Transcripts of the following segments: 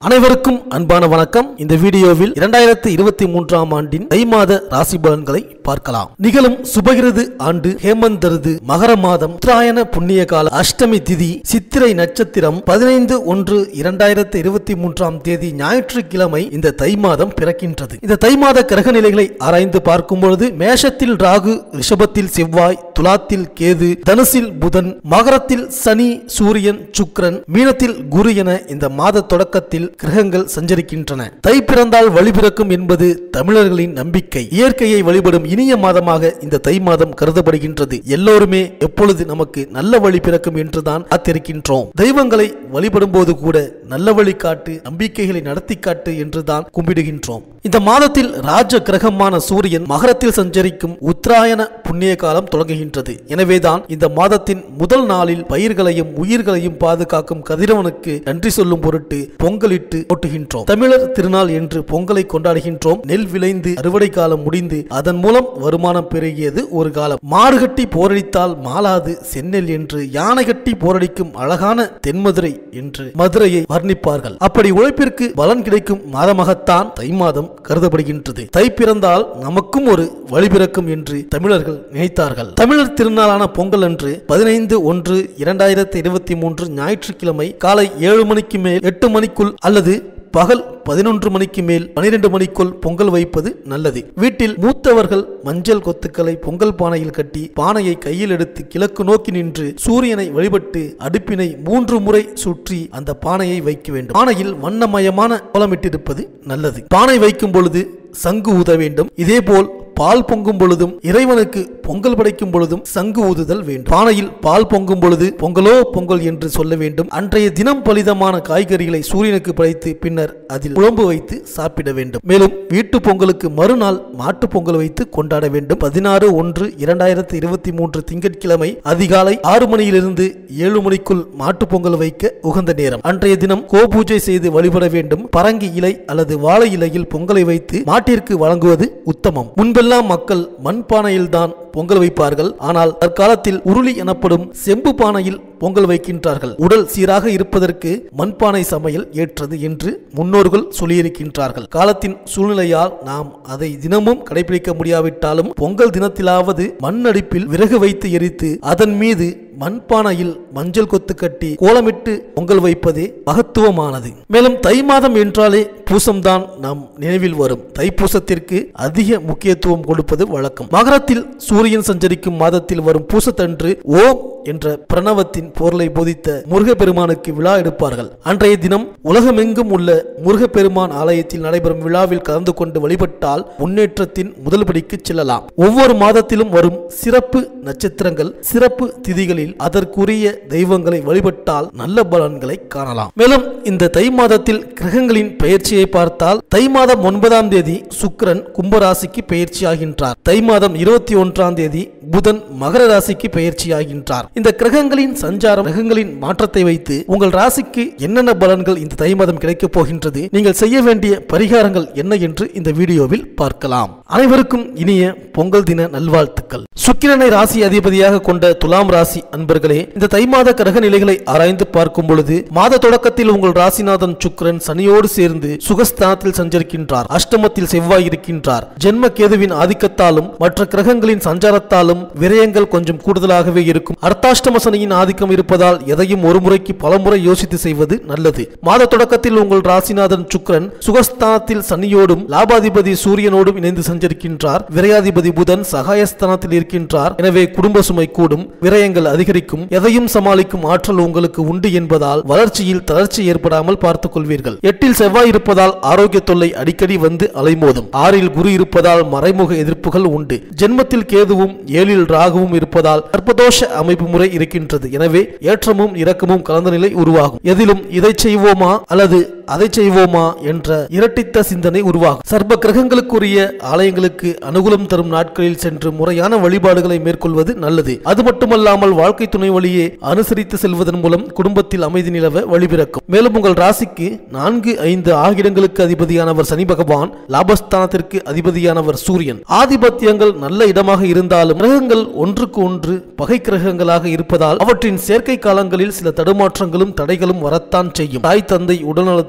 அனைவருக்கும் அன்பான வணக்கம் இந்த வீடியோவில் இரண்டாயிரத்தி இருபத்தி மூன்றாம் ஆண்டின் தை மாத ராசி பலன்களை பார்க்கலாம் நிகழும் சுபகிருது ஆண்டு ஹேமந்தருது மகர மாதம் உத்தராயண புண்ணிய கால அஷ்டமி திதி சித்திரை நட்சத்திரம் பதினைந்து ஒன்று இரண்டாயிரத்தி இருபத்தி மூன்றாம் தேதி ஞாயிற்றுக்கிழமை இந்த தை மாதம் பிறக்கின்றது இந்த தை மாத கிரக நிலைகளை ஆராய்ந்து பார்க்கும் பொழுது மேஷத்தில் ராகு ரிஷபத்தில் செவ்வாய் துலாத்தில் கேது தனுசில் புதன் மகரத்தில் சனி சூரியன் சுக்கிரன் மீனத்தில் குரு என இந்த மாத தொடக்கத்தில் கிரகங்கள் சஞ்சரிக்கின்றன தை பிறந்தால் வழி பிறக்கும் என்பது தமிழர்களின் நம்பிக்கை இயற்கையை வழிபடும் இனிய மாதமாக இந்த தை மாதம் கருதப்படுகின்றது எல்லோருமே எப்பொழுது நமக்கு நல்ல வழி பிறக்கும் என்றுதான் காத்திருக்கின்றோம் தெய்வங்களை வழிபடும் போது கூட நல்ல வழி காட்டு நம்பிக்கைகளை நடத்தி காட்டு என்றுதான் கும்பிடுகின்றோம் இந்த மாதத்தில் ராஜ கிரகமான சூரியன் மகரத்தில் சஞ்சரிக்கும் உத்தராயண புண்ணிய காலம் தொடங்குகின்றது எனவேதான் இந்த மாதத்தின் முதல் நாளில் பயிர்களையும் உயிர்களையும் பாதுகாக்கும் கதிரவனுக்கு நன்றி சொல்லும் பொருட்டு பொங்கலிட்டு ஓட்டுகின்றோம் தமிழர் திருநாள் என்று பொங்கலை கொண்டாடுகின்றோம் நெல் விளைந்து அறுவடை காலம் முடிந்து அதன் மூலம் வருமானம் பெருகியது ஒரு காலம் மாடு கட்டி போரடித்தால் மாளாது செந்நெல் என்று யானை கட்டி போரடிக்கும் அழகான தென்மதுரை என்று மதுரையை வர்ணிப்பார்கள் அப்படி உழைப்பிற்கு பலன் கிடைக்கும் மாதமாகத்தான் தை மாதம் கருதப்படுகின்றது தை பிறந்தால் நமக்கும் ஒரு வழி பிறக்கும் என்று தமிழர்கள் நினைத்தார்கள் தமிழர் திருநாளான பொங்கல் அன்று பதினைந்து ஒன்று இரண்டாயிரத்தி இருபத்தி மூன்று ஞாயிற்றுக்கிழமை காலை ஏழு மணிக்கு மேல் எட்டு மணிக்குள் அல்லது பகல் பதினொன்று மணிக்கு மேல் பனிரெண்டு மணிக்குள் பொங்கல் வைப்பது நல்லது வீட்டில் மூத்தவர்கள் மஞ்சள் கொத்துக்களை பொங்கல் பானையில் கட்டி பானையை கையில் எடுத்து கிழக்கு நோக்கி நின்று சூரியனை வழிபட்டு அடுப்பினை மூன்று முறை சுற்றி அந்த பானையை வைக்க வேண்டும் பானையில் வண்ணமயமான கோலமிட்டிருப்பது நல்லது பானை வைக்கும் பொழுது சங்கு ஊத வேண்டும் இதேபோல் பால் பொங்கும் பொழுதும் இறைவனுக்கு பொங்கல் படைக்கும் பொழுதும் சங்கு ஊதுதல் வேண்டும் பானையில் பால் பொங்கும் பொழுது பொங்கலோ பொங்கல் என்று சொல்ல வேண்டும் அன்றைய தினம் பலிதமான காய்கறிகளை சூரியனுக்கு படைத்து பின்னர் அதில் குழம்பு வைத்து சாப்பிட வேண்டும் மேலும் வீட்டு பொங்கலுக்கு மறுநாள் மாட்டு பொங்கல் வைத்து கொண்டாட வேண்டும் பதினாறு ஒன்று இரண்டாயிரத்தி இருபத்தி மூன்று திங்கட்கிழமை அதிகாலை ஆறு மணியிலிருந்து ஏழு மணிக்குள் மாட்டு பொங்கல் வைக்க உகந்த நேரம் அன்றைய தினம் கோபூஜை செய்து வழிபட வேண்டும் பரங்கி இலை அல்லது வாழை இலையில் பொங்கலை வைத்து மாட்டிற்கு வழங்குவது உத்தமம் முன்பெல்லாம் மக்கள் மண்பானையில்தான் பொங்கல் வைப்பார்கள் ஆனால் தற்காலத்தில் உருளி எனப்படும் செம்பு பானையில் பொங்கல் வைக்கின்றார்கள் உடல் சீராக இருப்பதற்கு மண்பானை சமையல் ஏற்றது என்று முன்னோர்கள் சொல்லியிருக்கின்றார்கள் காலத்தின் சூழ்நிலையால் நாம் அதை தினமும் கடைபிடிக்க முடியாவிட்டாலும் பொங்கல் தினத்திலாவது மண் அடுப்பில் விறகு வைத்து எரித்து அதன் மீது மண்பானையில் மஞ்சள் கொத்து கட்டி கோலமிட்டு பொங்கல் வைப்பதே மகத்துவமானது மேலும் தை மாதம் என்றாலே பூசம்தான் நம் நினைவில் வரும் தைப்பூசத்திற்கு அதிக முக்கியத்துவம் கொடுப்பது வழக்கம் மகரத்தில் சூரியன் சஞ்சரிக்கும் மாதத்தில் வரும் பூசத்தன்று ஓம் என்ற பிரணவத்தின் பொருளை போதித்த முருகப்பெருமானுக்கு விழா எடுப்பார்கள் அன்றைய தினம் உலகமெங்கும் உள்ள முருகப்பெருமான் ஆலயத்தில் நடைபெறும் விழாவில் கலந்து கொண்டு வழிபட்டால் முன்னேற்றத்தின் முதல் படிக்கு செல்லலாம் ஒவ்வொரு மாதத்திலும் வரும் சிறப்பு நட்சத்திரங்கள் சிறப்பு திதிகளில் அதற்குரிய தெய்வங்களை வழிபட்டால் நல்ல பலன்களை காணலாம் மேலும் இந்த தை மாதத்தில் கிரகங்களின் பெயர்ச்சியை பார்த்தால் தை மாதம் ஒன்பதாம் தேதி சுக்கிரன் கும்பராசிக்கு பெயர்ச்சியாகின்றார் தை மாதம் இருபத்தி ஒன்றாம் தேதி புதன் மகர ராசிக்கு பெயர்ச்சியாகின்றார் இந்த கிரகங்களின் சஞ்சாரம் கிரகங்களின் மாற்றத்தை வைத்து உங்கள் ராசிக்கு என்னென்ன பலன்கள் இந்த தை மாதம் கிடைக்கப் போகின்றது நீங்கள் செய்ய வேண்டிய பரிகாரங்கள் என்ன என்று இந்த வீடியோவில் பார்க்கலாம் அனைவருக்கும் இனிய பொங்கல் தின நல்வாழ்த்துக்கள் சுக்கிரனை ராசி அதிபதியாக கொண்ட துலாம் ராசி அன்பர்களே இந்த தை மாத கிரக நிலைகளை ஆராய்ந்து பார்க்கும் பொழுது மாத தொடக்கத்தில் உங்கள் ராசிநாதன் சுக்கிரன் சனியோடு சேர்ந்து சுகஸ்தானத்தில் சஞ்சரிக்கின்றார் அஷ்டமத்தில் செவ்வாய் இருக்கின்றார் ஜென்ம கேதுவின் ஆதிக்கத்தாலும் மற்ற கிரகங்களின் சஞ்சாரத்தாலும் விரயங்கள் கொஞ்சம் கூடுதலாகவே இருக்கும் அர்த்தாஷ்டம சனியின் ஆதிக்கம் இருப்பதால் எதையும் ஒரு முறைக்கு பலமுறை யோசித்து செய்வது நல்லது மாத தொடக்கத்தில் உங்கள் ராசிநாதன் சுக்கிரன் சுகஸ்தானத்தில் சனியோடும் லாபாதிபதி சூரியனோடும் இணைந்து சஞ்சரிக்கின்றார் விரையாதிபதி புதன் சகாயஸ்தானத்தில் இருக்கின்றார் எனவே குடும்ப சுமை கூடும் விரயங்கள் அதிகரிக்கும் எதையும் சமாளிக்கும் ஆற்றல் உங்களுக்கு உண்டு என்பதால் வளர்ச்சியில் தளர்ச்சி ஏற்படாமல் பார்த்துக் கொள்வீர்கள் எட்டில் செவ்வாய் இருப்பதால் ஆரோக்கிய தொல்லை அடிக்கடி வந்து அலைமோதும் ஆறில் குரு இருப்பதால் மறைமுக எதிர்ப்புகள் உண்டு ஜென்மத்தில் கேதுவும் ஏழில் ராகுவும் இருப்பதால் சர்ப்பதோஷ அமைப்பு முறை இருக்கின்றது எனவே ஏற்றமும் இரக்கமும் கலந்த நிலை உருவாகும் எதிலும் இதை செய்வோமா அல்லது அதை செய்வோமா என்ற இரட்டித்த சிந்தனை உருவாகும் சர்ப்ப கிரகங்களுக்குரிய ஆலயங்களுக்கு அனுகூலம் தரும் நாட்களில் சென்று முறையான வழிபாடுகளை மேற்கொள்வது நல்லது அது மட்டுமல்லாமல் வாழ்க்கை துணை வழியே அனுசரித்து செல்வதன் மூலம் குடும்பத்தில் அமைதி நிலவ வழிபிறக்கும் மேலும் உங்கள் ராசிக்கு நான்கு ஐந்து ஆகிடங்களுக்கு அதிபதியானவர் சனி பகவான் லாபஸ்தானத்திற்கு அதிபதியானவர் சூரியன் ஆதிபத்தியங்கள் நல்ல இடமாக இருந்தாலும் கிரகங்கள் ஒன்றுக்கு ஒன்று பகை கிரகங்களாக இருப்பதால் அவற்றின் சேர்க்கை காலங்களில் சில தடுமாற்றங்களும் தடைகளும் வரத்தான் செய்யும் தாய் தந்தை உடல்நலத்தில்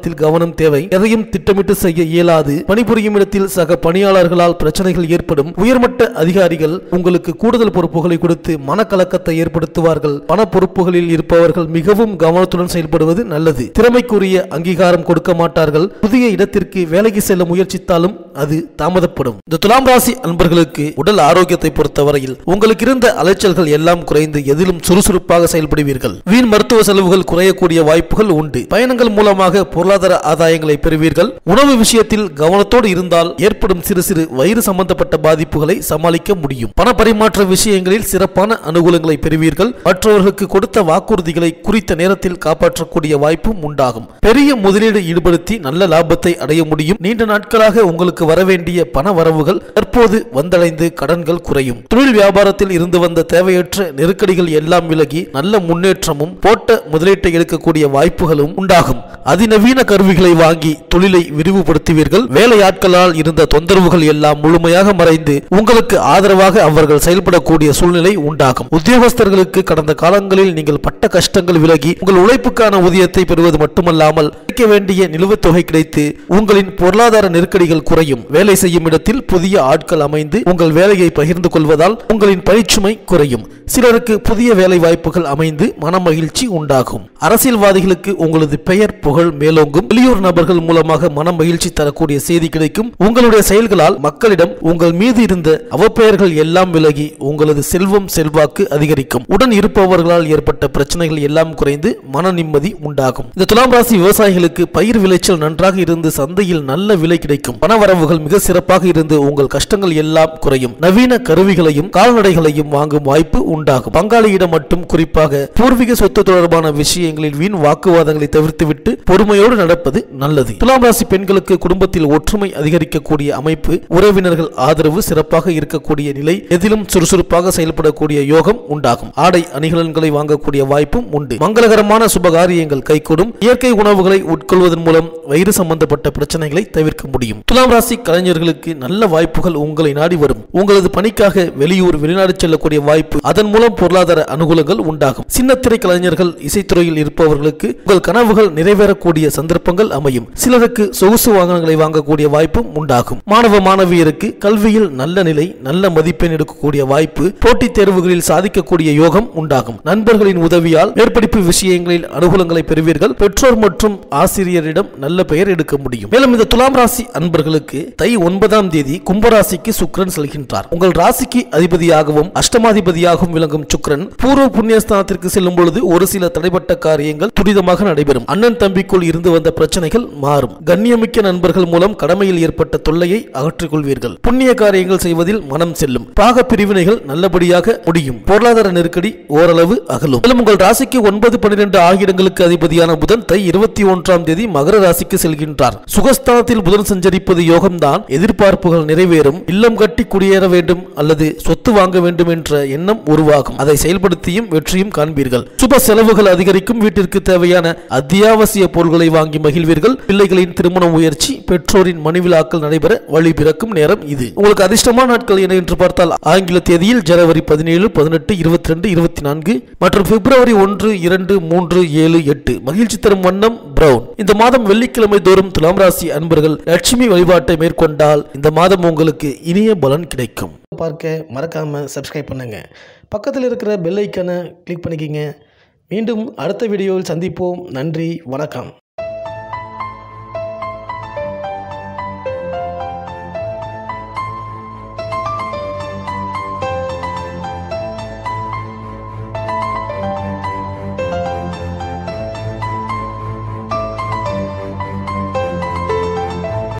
நிர்வாகத்தில் கவனம் தேவை எதையும் திட்டமிட்டு செய்ய இயலாது பணிபுரியும் இடத்தில் சக பணியாளர்களால் பிரச்சனைகள் ஏற்படும் உயர்மட்ட அதிகாரிகள் உங்களுக்கு கூடுதல் பொறுப்புகளை கொடுத்து மனக்கலக்கத்தை ஏற்படுத்துவார்கள் பண பொறுப்புகளில் இருப்பவர்கள் மிகவும் கவனத்துடன் செயல்படுவது நல்லது திறமைக்குரிய அங்கீகாரம் கொடுக்க மாட்டார்கள் புதிய இடத்திற்கு வேலைக்கு செல்ல முயற்சித்தாலும் அது தாமதப்படும் இந்த துலாம் ராசி அன்பர்களுக்கு உடல் ஆரோக்கியத்தை பொறுத்தவரையில் உங்களுக்கு இருந்த அலைச்சல்கள் எல்லாம் குறைந்து எதிலும் சுறுசுறுப்பாக செயல்படுவீர்கள் வீண் மருத்துவ செலவுகள் குறையக்கூடிய வாய்ப்புகள் உண்டு பயணங்கள் மூலமாக பொருளாதார ஆதாயங்களை பெறுவீர்கள் உணவு விஷயத்தில் கவனத்தோடு இருந்தால் ஏற்படும் சிறு சிறு வயிறு சம்பந்தப்பட்ட பாதிப்புகளை சமாளிக்க முடியும் பண பரிமாற்ற விஷயங்களில் சிறப்பான அனுகூலங்களை பெறுவீர்கள் மற்றவர்களுக்கு கொடுத்த வாக்குறுதிகளை குறித்த நேரத்தில் காப்பாற்றக்கூடிய வாய்ப்பும் உண்டாகும் பெரிய முதலீடு ஈடுபடுத்தி நல்ல லாபத்தை அடைய முடியும் நீண்ட நாட்களாக உங்களுக்கு வரவேண்டிய பண வரவுகள் தற்போது வந்தடைந்து கடன்கள் குறையும் தொழில் வியாபாரத்தில் இருந்து வந்த தேவையற்ற நெருக்கடிகள் எல்லாம் விலகி நல்ல முன்னேற்றமும் போட்ட முதலீட்டை எடுக்கக்கூடிய வாய்ப்புகளும் உண்டாகும் அதிநவீன கருவிகளை வாங்கி தொழிலை விரிவுபடுத்துவீர்கள் வேலையாட்களால் இருந்த தொந்தரவுகள் எல்லாம் முழுமையாக மறைந்து உங்களுக்கு ஆதரவாக அவர்கள் செயல்படக்கூடிய சூழ்நிலை உண்டாகும் உத்தியோகஸ்தர்களுக்கு கடந்த காலங்களில் நீங்கள் பட்ட கஷ்டங்கள் விலகி உங்கள் உழைப்புக்கான ஊதியத்தை பெறுவது மட்டுமல்லாமல் கிடைக்க வேண்டிய நிலுவைத் தொகை கிடைத்து உங்களின் பொருளாதார நெருக்கடிகள் குறையும் வேலை செய்யும் இடத்தில் புதிய ஆட்கள் அமைந்து உங்கள் வேலையை பகிர்ந்து கொள்வதால் உங்களின் பணிச்சுமை குறையும் சிலருக்கு புதிய வேலை வாய்ப்புகள் அமைந்து மனமகிழ்ச்சி உண்டாகும் அரசியல்வாதிகளுக்கு உங்களது பெயர் புகழ் மேலோங்கும் வெளியூர் நபர்கள் மூலமாக மன மகிழ்ச்சி தரக்கூடிய செய்தி கிடைக்கும் உங்களுடைய செயல்களால் மக்களிடம் உங்கள் மீது இருந்த அவப்பெயர்கள் எல்லாம் விலகி உங்களது செல்வம் செல்வாக்கு அதிகரிக்கும் உடன் இருப்பவர்களால் ஏற்பட்ட பிரச்சனைகள் எல்லாம் குறைந்து மன நிம்மதி உண்டாகும் இந்த துலாம் ராசி விவசாயிகளுக்கு பயிர் விளைச்சல் நன்றாக இருந்து சந்தையில் நல்ல விலை கிடைக்கும் பணவரவுகள் மிக சிறப்பாக இருந்து உங்கள் கஷ்டங்கள் எல்லாம் குறையும் நவீன கருவிகளையும் கால்நடைகளையும் வாங்கும் வாய்ப்பு உண்டாகும் பங்காளியிடம் மட்டும் குறிப்பாக பூர்வீக சொத்து தொடர்பான விஷயங்களில் வீண் வாக்குவாதங்களை தவிர்த்துவிட்டு பொறுமையோடு நடப்பது நல்லது துலாம் ராசி பெண்களுக்கு குடும்பத்தில் ஒற்றுமை அதிகரிக்கக்கூடிய அமைப்பு உறவினர்கள் ஆதரவு சிறப்பாக இருக்கக்கூடிய நிலை எதிலும் சுறுசுறுப்பாக செயல்படக்கூடிய யோகம் உண்டாகும் ஆடை அணிகலன்களை வாங்கக்கூடிய வாய்ப்பும் உண்டு மங்களகரமான சுபகாரியங்கள் கைகூடும் இயற்கை உணவுகளை உட்கொள்வதன் மூலம் வயிறு சம்பந்தப்பட்ட பிரச்சனைகளை தவிர்க்க முடியும் துலாம் ராசி கலைஞர்களுக்கு நல்ல வாய்ப்புகள் உங்களை நாடி வரும் உங்களது பணிக்காக வெளியூர் வெளிநாடு செல்லக்கூடிய வாய்ப்பு அதன் மூலம் பொருளாதார அனுகூலங்கள் உண்டாகும் சின்னத்திரை கலைஞர்கள் இசைத்துறையில் இருப்பவர்களுக்கு உங்கள் கனவுகள் நிறைவேறக்கூடிய சந்தர்ப்பங்கள் அமையும் சிலருக்கு சொகுசு வாகனங்களை வாங்கக்கூடிய வாய்ப்பும் உண்டாகும் மாணவ மாணவியருக்கு கல்வியில் நல்ல நிலை நல்ல மதிப்பெண் எடுக்கக்கூடிய வாய்ப்பு போட்டித் தேர்வுகளில் சாதிக்கக்கூடிய யோகம் உண்டாகும் நண்பர்களின் உதவியால் மேற்படிப்பு விஷயங்களில் அனுகூலங்களை பெறுவீர்கள் பெற்றோர் மற்றும் ஆசிரியரிடம் நல்ல பெயர் எடுக்க முடியும் மேலும் இந்த துலாம் ராசி அன்பர்களுக்கு தை ஒன்பதாம் தேதி கும்பராசிக்கு சுக்கிரன் செல்கின்றார் உங்கள் ராசிக்கு அதிபதியாகவும் அஷ்டமாதிபதியாகவும் விளங்கும் சுக்கிரன் பூர்வ புண்ணியஸ்தானத்திற்கு செல்லும் பொழுது ஒரு சில தடைப்பட்ட காரியங்கள் துரிதமாக நடைபெறும் அண்ணன் தம்பிக்குள் இருந்து வந்த பிரச்சனைகள் மாறும் கண்ணியமிக்க நண்பர்கள் மூலம் கடமையில் ஏற்பட்ட தொல்லையை அகற்றிக் கொள்வீர்கள் புண்ணிய காரியங்கள் செய்வதில் மனம் செல்லும் பாக பிரிவினைகள் நல்லபடியாக முடியும் பொருளாதார நெருக்கடி ஓரளவு அகலும் மேலும் உங்கள் ராசிக்கு ஒன்பது பன்னிரண்டு ஆகிய இடங்களுக்கு அதிபதியான புதன் தை இருபத்தி ஒன்றாம் தேதி மகர ராசிக்கு செல்கின்றார் சுகஸ்தானத்தில் புதன் சஞ்சரிப்பது யோகம்தான் எதிர்பார்ப்புகள் நிறைவேறும் இல்லம் கட்டி குடியேற வேண்டும் அல்லது சொத்து வாங்க வேண்டும் என்ற எண்ணம் உருவாகும் அதை செயல்படுத்தியும் வெற்றியும் காண்பீர்கள் சுப செலவுகள் அதிகரிக்கும் வீட்டிற்கு தேவையான அத்தியாவசிய பொருட்களை வாங்கி மகிழ்வீர்கள் பிள்ளைகளின் திருமண முயற்சி பெற்றோரின் மணிவிழாக்கள் நடைபெற வழி பிறக்கும் நேரம் இது உங்களுக்கு அதிர்ஷ்டமான நாட்கள் என என்று பார்த்தால் ஆங்கில தேதியில் ஜனவரி பதினேழு பதினெட்டு இருபத்தி ரெண்டு இருபத்தி நான்கு மற்றும் பிப்ரவரி ஒன்று இரண்டு மூன்று ஏழு எட்டு மகிழ்ச்சி தரும் வண்ணம் பிரவுன் இந்த மாதம் வெள்ளிக்கிழமை தோறும் துலாம் ராசி அன்பர்கள் லட்சுமி வழிபாட்டை மேற்கொண்டால் இந்த மாதம் உங்களுக்கு இனிய பலன் கிடைக்கும் பார்க்க மறக்காம சப்ஸ்கிரைப் பண்ணுங்க பக்கத்தில் இருக்கிற பெல் ஐக்கனை கிளிக் பண்ணிக்கிங்க மீண்டும் அடுத்த வீடியோவில் சந்திப்போம் நன்றி வணக்கம்